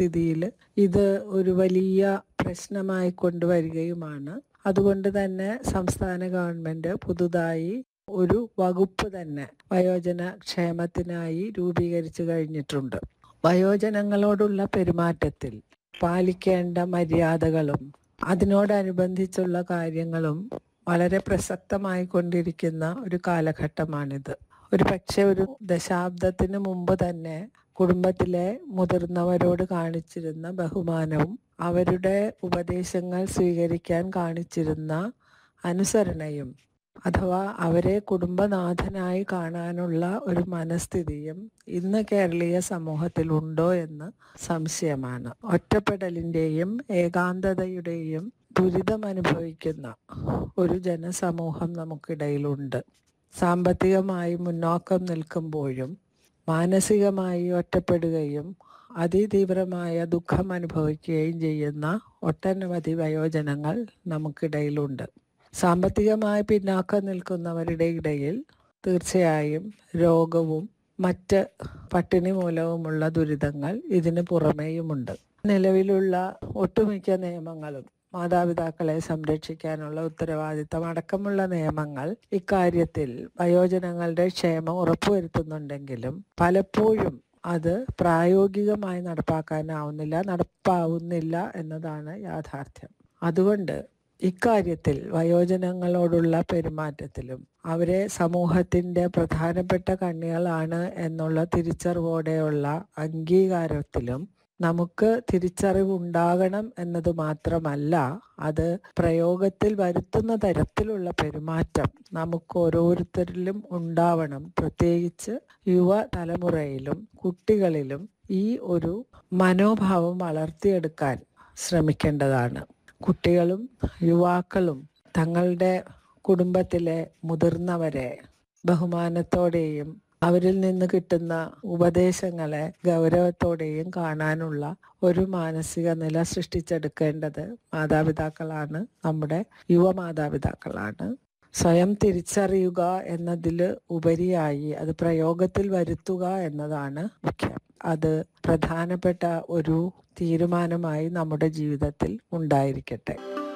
സ്ഥിതിയിൽ ഇത് ഒരു വലിയ പ്രശ്നമായി കൊണ്ടുവരികയുമാണ് അതുകൊണ്ട് തന്നെ സംസ്ഥാന ഗവൺമെന്റ് പുതുതായി ഒരു വകുപ്പ് തന്നെ വയോജന ക്ഷേമത്തിനായി രൂപീകരിച്ചു കഴിഞ്ഞിട്ടുണ്ട് വയോജനങ്ങളോടുള്ള പെരുമാറ്റത്തിൽ പാലിക്കേണ്ട മര്യാദകളും അതിനോടനുബന്ധിച്ചുള്ള കാര്യങ്ങളും വളരെ പ്രസക്തമായി കൊണ്ടിരിക്കുന്ന ഒരു കാലഘട്ടമാണിത് ഒരു പക്ഷെ ഒരു ദശാബ്ദത്തിന് മുമ്പ് തന്നെ കുടുംബത്തിലെ മുതിർന്നവരോട് കാണിച്ചിരുന്ന ബഹുമാനവും അവരുടെ ഉപദേശങ്ങൾ സ്വീകരിക്കാൻ കാണിച്ചിരുന്ന അനുസരണയും അഥവാ അവരെ കുടുംബനാഥനായി കാണാനുള്ള ഒരു മനസ്ഥിതിയും ഇന്ന് കേരളീയ സമൂഹത്തിൽ ഉണ്ടോ എന്ന് സംശയമാണ് ഒറ്റപ്പെടലിൻ്റെയും ഏകാന്തതയുടെയും ദുരിതം അനുഭവിക്കുന്ന ഒരു ജനസമൂഹം നമുക്കിടയിലുണ്ട് സാമ്പത്തികമായി മുന്നോക്കം നിൽക്കുമ്പോഴും മാനസികമായി ഒറ്റപ്പെടുകയും അതിതീവ്രമായ ദുഃഖം അനുഭവിക്കുകയും ചെയ്യുന്ന ഒട്ടനവധി വയോജനങ്ങൾ നമുക്കിടയിലുണ്ട് സാമ്പത്തികമായി പിന്നാക്കം നിൽക്കുന്നവരുടെ ഇടയിൽ തീർച്ചയായും രോഗവും മറ്റ് പട്ടിണി മൂലവുമുള്ള ദുരിതങ്ങൾ ഇതിന് പുറമേയുമുണ്ട് നിലവിലുള്ള ഒട്ടുമിക്ക നിയമങ്ങളും മാതാപിതാക്കളെ സംരക്ഷിക്കാനുള്ള ഉത്തരവാദിത്തം അടക്കമുള്ള നിയമങ്ങൾ ഇക്കാര്യത്തിൽ വയോജനങ്ങളുടെ ക്ഷേമം ഉറപ്പുവരുത്തുന്നുണ്ടെങ്കിലും പലപ്പോഴും അത് പ്രായോഗികമായി നടപ്പാക്കാനാവുന്നില്ല നടപ്പാവുന്നില്ല എന്നതാണ് യാഥാർത്ഥ്യം അതുകൊണ്ട് ഇക്കാര്യത്തിൽ വയോജനങ്ങളോടുള്ള പെരുമാറ്റത്തിലും അവരെ സമൂഹത്തിന്റെ പ്രധാനപ്പെട്ട കണ്ണികളാണ് എന്നുള്ള തിരിച്ചറിവോടെയുള്ള അംഗീകാരത്തിലും നമുക്ക് തിരിച്ചറിവുണ്ടാകണം എന്നത് മാത്രമല്ല അത് പ്രയോഗത്തിൽ വരുത്തുന്ന തരത്തിലുള്ള പെരുമാറ്റം നമുക്ക് ഓരോരുത്തരിലും ഉണ്ടാവണം പ്രത്യേകിച്ച് യുവ തലമുറയിലും കുട്ടികളിലും ഈ ഒരു മനോഭാവം വളർത്തിയെടുക്കാൻ ശ്രമിക്കേണ്ടതാണ് കുട്ടികളും യുവാക്കളും തങ്ങളുടെ കുടുംബത്തിലെ മുതിർന്നവരെ ബഹുമാനത്തോടെയും അവരിൽ നിന്ന് കിട്ടുന്ന ഉപദേശങ്ങളെ ഗൗരവത്തോടെയും കാണാനുള്ള ഒരു മാനസിക നില സൃഷ്ടിച്ചെടുക്കേണ്ടത് മാതാപിതാക്കളാണ് നമ്മുടെ യുവ മാതാപിതാക്കളാണ് സ്വയം തിരിച്ചറിയുക എന്നതിൽ ഉപരിയായി അത് പ്രയോഗത്തിൽ വരുത്തുക എന്നതാണ് മുഖ്യം അത് പ്രധാനപ്പെട്ട ഒരു തീരുമാനമായി നമ്മുടെ ജീവിതത്തിൽ ഉണ്ടായിരിക്കട്ടെ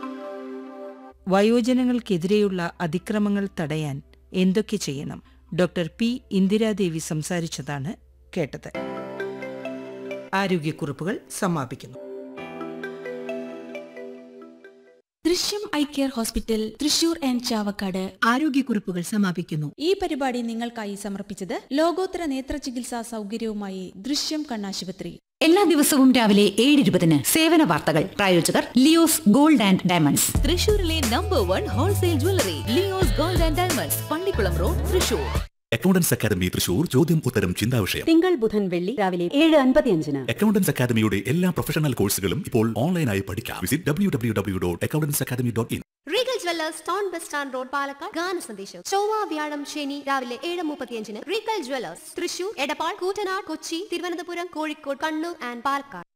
വയോജനങ്ങൾക്കെതിരെയുള്ള അതിക്രമങ്ങൾ തടയാൻ എന്തൊക്കെ ചെയ്യണം ഡോക്ടർ പി ഇന്ദിരാദേവി സംസാരിച്ചതാണ് കേട്ടത് ആരോഗ്യക്കുറിപ്പുകൾ സമാപിക്കുന്നു Drishyam eye care hospital Thrissur and Chavakkad ആരോഗ്യക്കുറിപ്പുകൾ സമാപിക്കുന്നു ഈ പരിപാടി നിങ്ങൾക്കായി സമർപ്പിച്ചത് ലോകോത്തര നേത്ര ചികിത്സാ സൗകര്യവുമായി ദൃശ്യം കണ്ണാശുപത്രി എല്ലാ ദിവസവും രാവിലെ ഏഴ് ഇരുപതിന് സേവന വാർത്തകൾ പ്രായോജകർ ലിയോസ് ഗോൾഡ് ആൻഡ് ഡയമണ്ട്സ് തൃശൂരിലെ number one wholesale jewellery Leo's gold and diamonds Pallikulam road Thrissur accountants academy Thrissur ചോദ്യം ഉത്തരം ചിന്താവിഷയം തിങ്കൾ ബുധൻ വെള്ളി രാവിലെ ഏഴ് അൻപത്തിയഞ്ചിന് അക്കൗണ്ടൻസ് അക്കാദമിയുടെ എല്ലാ പ്രൊഫഷണൽ കോഴ്സുകളും ഇപ്പോൾ ഓൺലൈനായി പഠിക്കാം visit W W W dot accountants academy dot in Regal jewellers town bus stand road Palakkad ഗാന സന്ദേശം ചൊവ്വ വ്യാഴം ശനി രാവിലെ ഏഴ് മുപ്പത്തിയഞ്ചിന് Regal jewellers Thrissur Edappal Koottanad Kochi Thiruvananthapuram Kozhikode Kannur and Palakkad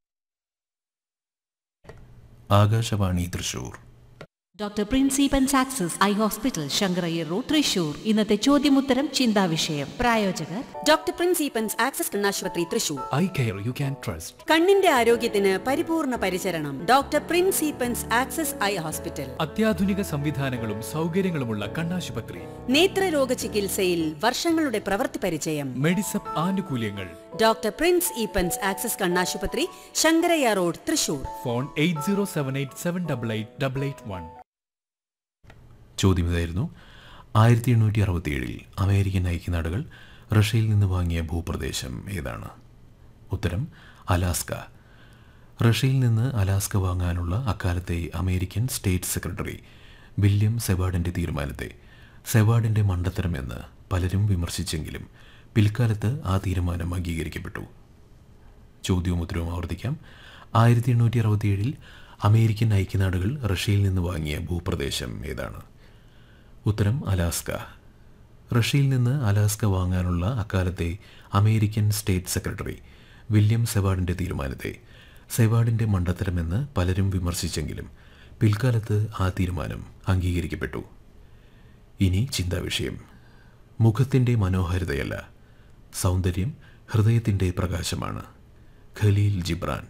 Akashvani Thrissur doctor പ്രിൻസിപ്പൻ സാക്സസ് eye hospital Shankarayyar road Thrissur ഇന്നത്തെ ചോദ്യമുത്തരം ചിന്താവിഷയം പ്രായോജകർ ഡോക്ടർ പ്രിൻസിപ്പൻസ് ആക്സസ് കണ്ണാശുപത്രി Thrissur eye care you can trust കണ്ണിന്റെ ആരോഗ്യത്തിന് പരിപൂർണ പരിചരണം ഡോക്ടർ പ്രിൻസിപ്പൻസ് ആക്സസ് ഐ ഹോസ്പിറ്റൽ അത്യാധുനിക സംവിധാനങ്ങളും സൗകര്യങ്ങളുമുള്ള കണ്ണാശുപത്രി നേത്രരോഗ ചികിത്സയിൽ വർഷങ്ങളുടെ പ്രവൃത്തി പരിചയം മെഡിസപ്പ് ആനുകൂല്യങ്ങൾ ഡോക്ടർ പ്രിൻസ് ഈപ്പൻസ് ആക്സസ് കണ്ണാശുപത്രി Sankarayya road Thrissur phone eight zero seven eight seven double eight double eight one ചോദ്യം ഇതായിരുന്നു ആയിരത്തി എണ്ണൂറ്റി അറുപത്തിയേഴിൽ അമേരിക്കൻ ഐക്യനാടുകൾ റഷ്യയിൽ നിന്ന് വാങ്ങിയ ഭൂപ്രദേശം ഏതാണ് ഉത്തരം അലാസ്ക റഷ്യയിൽ നിന്ന് അലാസ്ക വാങ്ങാനുള്ള അക്കാലത്തെ അമേരിക്കൻ സ്റ്റേറ്റ് സെക്രട്ടറി വില്യം സെവാർഡിൻ്റെ തീരുമാനത്തെ സെവാർഡിൻ്റെ മണ്ടത്തരമെന്ന് പലരും വിമർശിച്ചെങ്കിലും പിൽക്കാലത്ത് ആ തീരുമാനം അംഗീകരിക്കപ്പെട്ടു ചോദ്യവും ഉത്തരവും ആവർത്തിക്കാം ആയിരത്തി എണ്ണൂറ്റി അറുപത്തിയേഴിൽ അമേരിക്കൻ ഐക്യനാടുകൾ റഷ്യയിൽ നിന്ന് വാങ്ങിയ ഭൂപ്രദേശം ഏതാണ് ഉത്തരം അലാസ്ക റഷ്യയിൽ നിന്ന് അലാസ്ക വാങ്ങാനുള്ള അക്കാലത്തെ അമേരിക്കൻ സ്റ്റേറ്റ് സെക്രട്ടറി വില്യം സെവാർഡിൻ്റെ തീരുമാനത്തെ സെവാർഡിൻ്റെ മണ്ടത്തരമെന്ന് പലരും വിമർശിച്ചെങ്കിലും പിൽക്കാലത്ത് ആ തീരുമാനം അംഗീകരിക്കപ്പെട്ടു ഇനി ചിന്താവിഷയം മുഖത്തിൻ്റെ മനോഹാരിതയല്ല സൗന്ദര്യം ഹൃദയത്തിൻ്റെ പ്രകാശമാണ് ഖലീൽ ജിബ്രാൻ